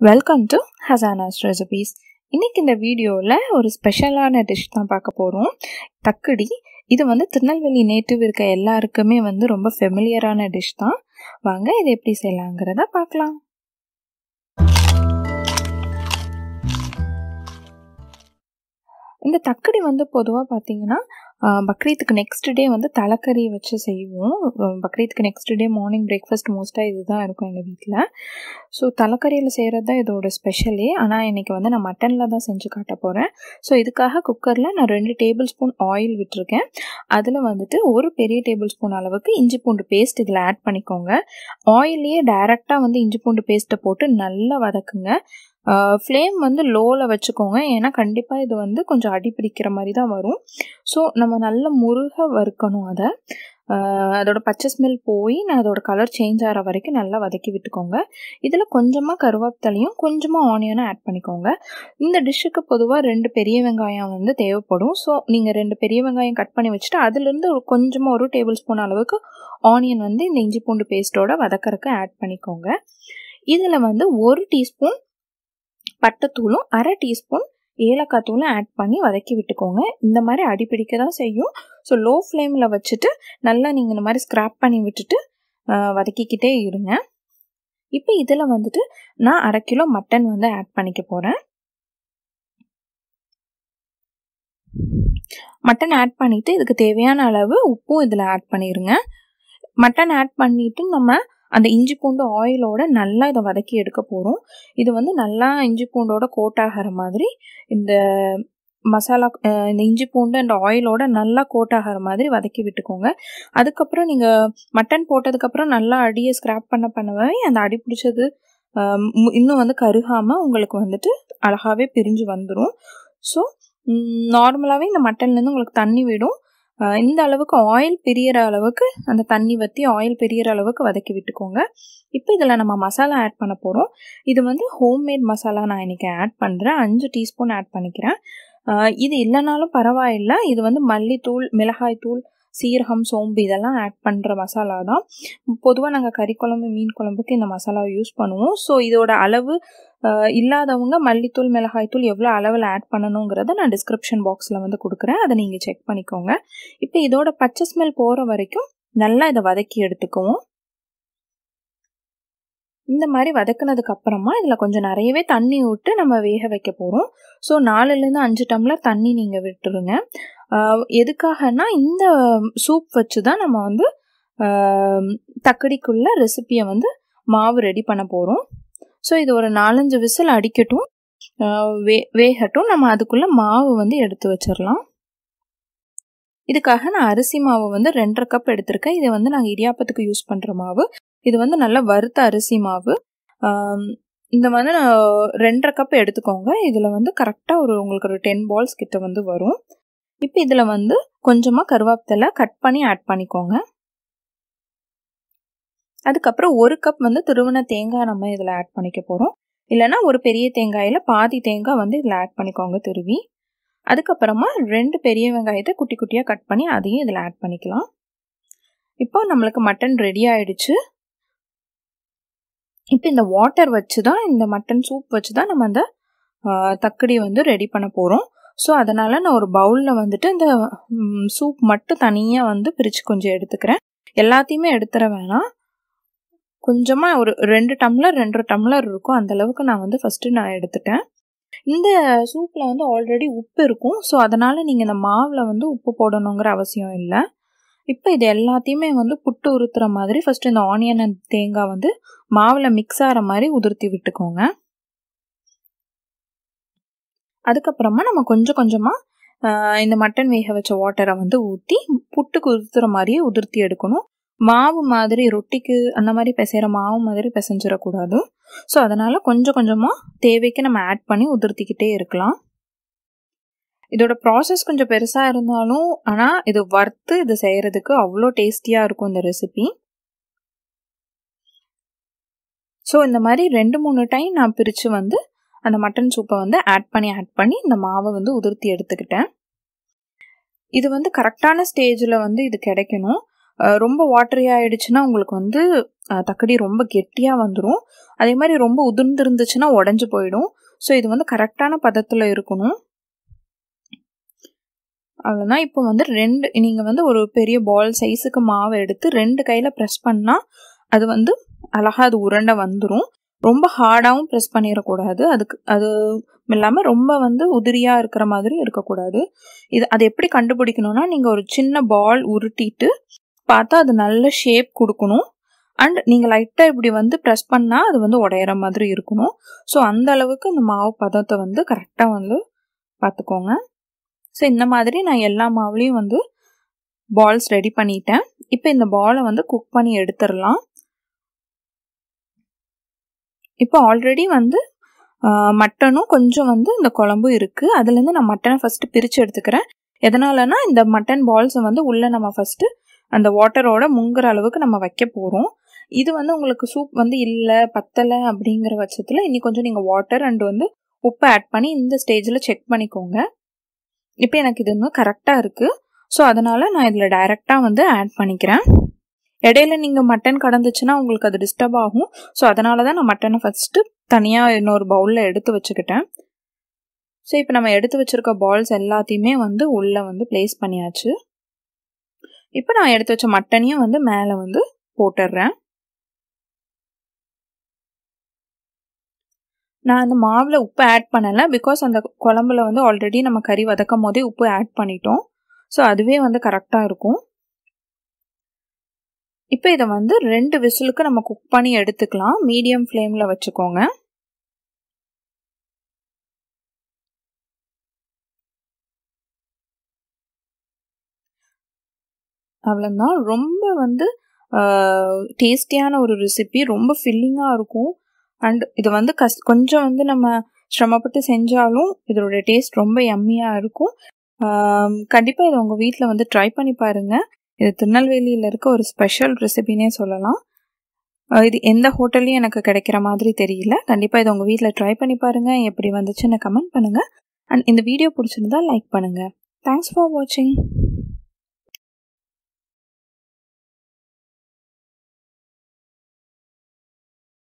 welcome to ஹசானாஸ் recipes இன்னைக்கு இந்த வீடியோவில் ஒரு ஸ்பெஷலான டிஷ் தான் பார்க்க போகிறோம் தக்கடி இது வந்து திருநெல்வேலி நேட்டிவ் இருக்க எல்லாருக்குமே வந்து ரொம்ப ஃபெமிலியரான டிஷ் தான் வாங்க இது எப்படி செய்யலாங்கிறத பார்க்கலாம் இந்த தக்கடி வந்து பொதுவாக பார்த்தீங்கன்னா பக்ரீத்துக்கு நெக்ஸ்ட் டே வந்து தலைக்கறி வச்சு செய்வோம் பக்ரீத்துக்கு நெக்ஸ்ட் டே மார்னிங் பிரேக்ஃபாஸ்ட் மோஸ்ட்டாக இதுதான் இருக்கும் எங்கள் வீட்டில் ஸோ தலைக்கறியில் செய்கிறது தான் இதோட ஸ்பெஷலே ஆனால் இன்றைக்கி வந்து நான் மட்டனில் தான் செஞ்சு காட்ட போகிறேன் ஸோ இதுக்காக குக்கரில் நான் ரெண்டு டேபிள் ஸ்பூன் ஆயில் விட்டுருக்கேன் அதில் வந்துட்டு ஒரு பெரிய டேபிள் ஸ்பூன் அளவுக்கு இஞ்சி பூண்டு பேஸ்ட் இதில் ஆட் பண்ணிக்கோங்க ஆயிலே டைரெக்டாக வந்து இஞ்சி பூண்டு பேஸ்ட்டை போட்டு நல்லா வதக்குங்க ஃப்ளேம் வந்து லோவில் வச்சுக்கோங்க ஏன்னா கண்டிப்பாக இது வந்து கொஞ்சம் அடி பிடிக்கிற மாதிரி தான் வரும் ஸோ நம்ம நல்ல முருக வறுக்கணும் அதை அதோட பச்சை ஸ்மெல் போய் நான் அதோட கலர் சேஞ்ச் ஆகிற வரைக்கும் நல்லா வதக்கி விட்டுக்கோங்க இதில் கொஞ்சமாக கருவேப்பிலையும் கொஞ்சமாக ஆனியனும் ஆட் பண்ணிக்கோங்க இந்த டிஷ்ஷுக்கு பொதுவாக ரெண்டு பெரிய வெங்காயம் வந்து தேவைப்படும் ஸோ நீங்கள் ரெண்டு பெரிய வெங்காயம் கட் பண்ணி வச்சுட்டு அதுலேருந்து ஒரு கொஞ்சமாக ஒரு டேபிள் ஸ்பூன் அளவுக்கு ஆனியன் வந்து இந்த இஞ்சி பூண்டு பேஸ்ட்டோட வதக்கறக்கு ஆட் பண்ணிக்கோங்க இதில் வந்து ஒரு டீஸ்பூன் பட்டைத்தூளும் அரை டீஸ்பூன் ஏலக்காய் தூளும் ஆட் பண்ணி வதக்கி விட்டுக்கோங்க இந்த மாதிரி அடிப்பிடிக்க தான் செய்யும் ஸோ லோ ஃப்ளேமில் வச்சுட்டு நல்லா நீங்கள் இந்த மாதிரி ஸ்க்ராப் பண்ணி விட்டுட்டு வதக்கிக்கிட்டே இருங்க இப்போ இதில் வந்துட்டு நான் அரை கிலோ மட்டன் வந்து ஆட் பண்ணிக்க போகிறேன் மட்டன் ஆட் பண்ணிவிட்டு இதுக்கு தேவையான அளவு உப்பும் இதில் ஆட் பண்ணிடுங்க மட்டன் ஆட் பண்ணிவிட்டு நம்ம அந்த இஞ்சி பூண்டு ஆயிலோட நல்லா இதை வதக்கி எடுக்க போகிறோம் இது வந்து நல்லா இஞ்சி பூண்டோட கோட் ஆகிற மாதிரி இந்த மசாலா இந்த இஞ்சி பூண்டு அண்ட் ஆயிலோட நல்லா கோட் ஆகிற மாதிரி வதக்கி விட்டுக்கோங்க அதுக்கப்புறம் நீங்கள் மட்டன் போட்டதுக்கப்புறம் நல்லா அடியை ஸ்க்ராப் பண்ண பண்ணவே அந்த அடி பிடிச்சது இன்னும் வந்து கருகாமல் உங்களுக்கு வந்துட்டு அழகாகவே பிரிஞ்சு வந்துடும் ஸோ நார்மலாகவே இந்த மட்டன்லேருந்து உங்களுக்கு தண்ணி விடும் இந்த அளவுக்கு ஆயில் பிரியற அளவுக்கு அந்த தண்ணி வற்றி ஆயில் பிரியற அளவுக்கு வதக்கி விட்டுக்கோங்க இப்போ இதில் நம்ம மசாலா ஆட் பண்ண போகிறோம் இது வந்து ஹோம்மேட் மசாலா நான் இன்றைக்கி ஆட் பண்ணுறேன் அஞ்சு டீஸ்பூன் ஆட் பண்ணிக்கிறேன் இது இல்லைனாலும் பரவாயில்ல இது வந்து மல்லித்தூள் மிளகாய் தூள் சீரகம் சோம்பு இதெல்லாம் ஆட் பண்ணுற மசாலா தான் பொதுவாக நாங்கள் கறி குழம்பு மீன் குழம்புக்கு இந்த மசாலாவை யூஸ் பண்ணுவோம் ஸோ இதோட அளவு இல்லாதவங்க மல்லித்தூள் மிளகாய்த்தூள் எவ்வளோ அளவில் ஆட் பண்ணணுங்கிறத நான் டிஸ்கிரிப்ஷன் பாக்ஸில் வந்து கொடுக்குறேன் அதை நீங்கள் செக் பண்ணிக்கோங்க இப்போ இதோட பச்சை ஸ்மெல் போகிற வரைக்கும் நல்லா இதை வதக்கி எடுத்துக்குவோம் இந்த மாதிரி வதக்குனதுக்கு அப்புறமா இதில் கொஞ்சம் நிறையவே தண்ணி விட்டு நம்ம வேக வைக்க போகிறோம் ஸோ நாலுலேருந்து அஞ்சு டம்ளர் தண்ணி நீங்கள் விட்டுருங்க எதுக்காகனா இந்த சூப் வச்சு தான் நம்ம வந்து தக்கடிக்குள்ள ரெசிப்பியை வந்து மாவு ரெடி பண்ண போகிறோம் ஸோ இது ஒரு நாலஞ்சு விசில் அடிக்கட்டும் வே வேகட்டும் நம்ம அதுக்குள்ளே மாவு வந்து எடுத்து வச்சிடலாம் இதுக்காக நான் அரிசி மாவு வந்து ரெண்டரை கப் எடுத்திருக்கேன் இதை வந்து நாங்கள் இடியாப்பத்துக்கு யூஸ் பண்ணுற மாவு இது வந்து நல்லா வறுத்த அரிசி மாவு இந்த வந்து ரெண்டரை கப் எடுத்துக்கோங்க இதில் வந்து கரெக்டாக ஒரு உங்களுக்கு ஒரு டென் பால்ஸ் கிட்ட வந்து வரும் இப்போ இதில் வந்து கொஞ்சமாக கருவேப்பிலை கட் பண்ணி ஆட் பண்ணிக்கோங்க அதுக்கப்புறம் ஒரு கப் வந்து திருவண்ண தேங்காய் நம்ம இதில் ஆட் பண்ணிக்க போகிறோம் இல்லைனா ஒரு பெரிய தேங்காயில் பாதி தேங்காய் வந்து இதில் ஆட் பண்ணிக்கோங்க திருவி அதுக்கப்புறமா ரெண்டு பெரிய வெங்காயத்தை குட்டி குட்டியாக கட் பண்ணி அதையும் இதில் ஆட் பண்ணிக்கலாம் இப்போ நம்மளுக்கு மட்டன் ரெடி ஆயிடுச்சு இப்போ இந்த வாட்டர் வச்சு தான் இந்த மட்டன் சூப் வச்சு தான் நம்ம அந்த தக்கடி வந்து ரெடி பண்ண போகிறோம் ஸோ அதனால் நான் ஒரு பவுலில் வந்துட்டு இந்த சூப் மட்டும் தனியாக வந்து பிரித்து கொஞ்சம் எடுத்துக்கிறேன் எல்லாத்தையுமே எடுத்துட வேணாம் கொஞ்சமாக ஒரு ரெண்டு டம்ளர் ரெண்டரை டம்ளர் இருக்கும் அந்தளவுக்கு நான் வந்து ஃபஸ்ட்டு நான் எடுத்துட்டேன் இந்த சூப்பில் வந்து ஆல்ரெடி உப்பு இருக்கும் ஸோ அதனால் நீங்கள் இந்த மாவில் வந்து உப்பு போடணுங்கிற அவசியம் இல்லை இப்போ இது எல்லாத்தையுமே வந்து புட்டு உறுத்துற மாதிரி ஃபஸ்ட்டு இந்த ஆனியன் அண்ட் தேங்காய் வந்து மாவில் மிக்ஸ் ஆகிற மாதிரி உதிர்த்தி விட்டுக்கோங்க அதுக்கப்புறமா நம்ம கொஞ்சம் கொஞ்சமாக இந்த மட்டன் வேக வச்ச வாட்டரை வந்து ஊற்றி புட்டுக்கு உதுத்துற மாதிரியே உதிர்த்தி எடுக்கணும் மாவு மாதிரி ரொட்டிக்கு அந்த மாதிரி பிசைகிற மாவு மாதிரி பிசைஞ்சிடக்கூடாது ஸோ அதனால் கொஞ்சம் கொஞ்சமாக தேவைக்கு நம்ம ஆட் பண்ணி உதிர்த்திக்கிட்டே இருக்கலாம் இதோட ப்ராசஸ் கொஞ்சம் பெருசாக இருந்தாலும் ஆனால் இது வறுத்து இது செய்கிறதுக்கு அவ்வளோ டேஸ்டியாக இருக்கும் இந்த ரெசிபி ஸோ இந்த மாதிரி ரெண்டு மூணு டைம் நான் பிரித்து வந்து அந்த மட்டன் சூப்பை வந்து ஆட் பண்ணி ஆட் பண்ணி இந்த மாவை வந்து உதிர்த்தி எடுத்துக்கிட்டேன் இது வந்து கரெக்டான ஸ்டேஜில் வந்து இது கிடைக்கணும் ரொம்ப வாட்டரி ஆயிடுச்சுன்னா உங்களுக்கு வந்து தக்கடி ரொம்ப கெட்டியாக வந்துடும் அதே மாதிரி ரொம்ப உதிர்ந்து இருந்துச்சுன்னா உடஞ்சி போயிடும் ஸோ இது வந்து கரெக்டான பதத்தில் இருக்கணும் அவ்வளோதான் இப்போ வந்து ரெண்டு நீங்கள் வந்து ஒரு பெரிய பால் சைஸுக்கு மாவை எடுத்து ரெண்டு கையில் ப்ரெஸ் பண்ணால் அது வந்து அழகாக அது உருண்டை வந்துடும் ரொம்ப ஹார்டாகவும் ப்ரெஸ் பண்ணிடக்கூடாது அதுக்கு அது இல்லாமல் ரொம்ப வந்து உதிரியாக இருக்கிற மாதிரி இருக்கக்கூடாது இது அது எப்படி கண்டுபிடிக்கணும்னா நீங்கள் ஒரு சின்ன பால் உருட்டிட்டு பார்த்தா அது நல்ல ஷேப் கொடுக்கணும் அண்ட் நீங்கள் லைட்டாக இப்படி வந்து ப்ரெஸ் பண்ணால் அது வந்து உடையிற மாதிரி இருக்கணும் ஸோ அந்த அளவுக்கு இந்த மாவு பதத்தை வந்து கரெக்டாக வந்து பார்த்துக்கோங்க ஸோ இந்த மாதிரி நான் எல்லா மாவுலேயும் வந்து பால்ஸ் ரெடி பண்ணிட்டேன் இப்போ இந்த பாலை வந்து குக் பண்ணி எடுத்துடலாம் இப்போ ஆல்ரெடி வந்து மட்டனும் கொஞ்சம் வந்து இந்த குழம்பும் இருக்குது அதுலேருந்து நான் மட்டனை ஃபஸ்ட்டு பிரித்து எடுத்துக்கிறேன் எதனாலனா இந்த மட்டன் பால்ஸை வந்து உள்ளே நம்ம ஃபஸ்ட்டு அந்த வாட்டரோட முங்குற அளவுக்கு நம்ம வைக்க போகிறோம் இது வந்து உங்களுக்கு சூப் வந்து இல்லை பத்தலை அப்படிங்கிற பட்சத்தில் இன்னி கொஞ்சம் நீங்கள் வாட்டர் அண்ட் வந்து உப்பு ஆட் பண்ணி இந்த ஸ்டேஜில் செக் பண்ணிக்கோங்க இப்போ எனக்கு இது இன்னும் கரெக்டாக இருக்குது ஸோ அதனால் நான் இதில் டைரெக்டாக வந்து ஆட் பண்ணிக்கிறேன் இடையில நீங்கள் மட்டன் கடந்துச்சுன்னா உங்களுக்கு அது டிஸ்டர்ப் ஆகும் ஸோ அதனால தான் நான் மட்டனை ஃபஸ்ட்டு தனியாக இன்னொரு பவுலில் எடுத்து வச்சுக்கிட்டேன் ஸோ இப்போ நம்ம எடுத்து வச்சுருக்க பால்ஸ் எல்லாத்தையுமே வந்து உள்ளே வந்து ப்ளேஸ் பண்ணியாச்சு இப்போ நான் எடுத்து வச்ச மட்டனையும் வந்து மேலே வந்து போட்டுடுறேன் நான் அந்த மாவில் உப்பு ஆட் பண்ணலை பிகாஸ் அந்த குழம்புல வந்து ஆல்ரெடி நம்ம கறி வதக்கும் போதே உப்பு ஆட் பண்ணிட்டோம் ஸோ அதுவே வந்து கரெக்டாக இருக்கும் இப்போ இதை வந்து ரெண்டு விசிலுக்கு நம்ம குக் பண்ணி எடுத்துக்கலாம் மீடியம் ஃப்ளேமில் வச்சுக்கோங்க அவ்வளோதான் ரொம்ப வந்து டேஸ்டியான ஒரு ரெசிபி ரொம்ப ஃபில்லிங்காக இருக்கும் அண்ட் இது வந்து கஸ் கொஞ்சம் வந்து நம்ம சிரமப்பட்டு செஞ்சாலும் இதோட டேஸ்ட் ரொம்ப எம்மியாக இருக்கும் கண்டிப்பாக இதை உங்கள் வீட்டில் வந்து ட்ரை பண்ணி பாருங்கள் இது திருநெல்வேலியில் இருக்க ஒரு ஸ்பெஷல் ரெசிபினே சொல்லலாம் இது எந்த ஹோட்டல்லையும் எனக்கு கிடைக்கிற மாதிரி தெரியல கண்டிப்பாக இதை உங்கள் வீட்டில் ட்ரை பண்ணி பாருங்கள் எப்படி வந்துச்சுன்னு கமெண்ட் பண்ணுங்கள் அண்ட் இந்த வீடியோ பிடிச்சிருந்தா லைக் பண்ணுங்கள் தேங்க்ஸ் ஃபார் வாட்சிங்